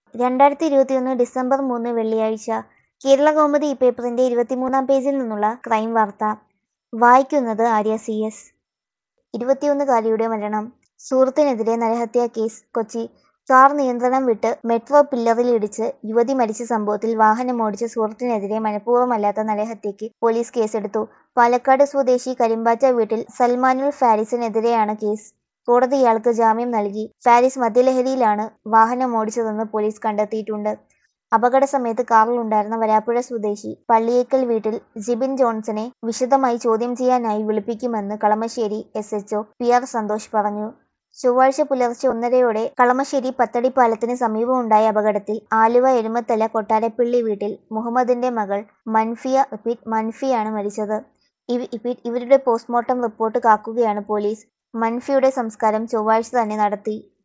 രണ്ടായിരത്തി ഇരുപത്തിയൊന്ന് ഡിസംബർ മൂന്ന് വെള്ളിയാഴ്ച കേരള കൗമുദി ഈ പേപ്പറിന്റെ ഇരുപത്തിമൂന്നാം പേജിൽ നിന്നുള്ള ക്രൈം വാർത്ത വായിക്കുന്നത് ആര്യ സി എസ് ഇരുപത്തിയൊന്നുകാരിയുടെ മരണം സുഹൃത്തിനെതിരെ നരഹത്യാ കേസ് കൊച്ചി കാർ നിയന്ത്രണം വിട്ട് മെട്രോ പില്ലറിൽ ഇടിച്ച് യുവതി മരിച്ച സംഭവത്തിൽ വാഹനമോടിച്ച സുഹൃത്തിനെതിരെ മനഃപൂർവ്വമല്ലാത്ത നരഹത്യയ്ക്ക് പോലീസ് കേസെടുത്തു പാലക്കാട് സ്വദേശി കരിമ്പാറ്റ വീട്ടിൽ സൽമാനുൽ ഫാരിസിനെതിരെയാണ് കേസ് കോടതി ഇയാൾക്ക് ജാമ്യം നൽകി ഫാരിസ് മദ്യലഹരിയിലാണ് വാഹനമോടിച്ചതെന്ന് പോലീസ് കണ്ടെത്തിയിട്ടുണ്ട് അപകട സമയത്ത് കാറിലുണ്ടായിരുന്ന വരാപ്പുഴ സ്വദേശി പള്ളിയേക്കൽ വീട്ടിൽ ജിബിൻ ജോൺസനെ വിശദമായി ചോദ്യം ചെയ്യാനായി വിളിപ്പിക്കുമെന്ന് Kalamassery S H O P R Santhosh പറഞ്ഞു ചൊവ്വാഴ്ച പുലർച്ചെ ഒന്നരയോടെ കളമശ്ശേരി പത്തടി പാലത്തിന് സമീപമുണ്ടായ അപകടത്തിൽ ആലുവ എരുമത്തല കൊട്ടാരപ്പള്ളി വീട്ടിൽ മുഹമ്മദിന്റെ മകൾ മൻഫിയ ഇപ്പിറ്റ് മൻഫിയാണ് മരിച്ചത് ഇവ- ഇപ്പിറ്റ് ഇവരുടെ പോസ്റ്റ്മോർട്ടം റിപ്പോർട്ട് കാക്കുകയാണ് പോലീസ് മൻഫിയുടെ സംസ്കാരം ചൊവ്വാഴ്ച തന്നെ നടത്തി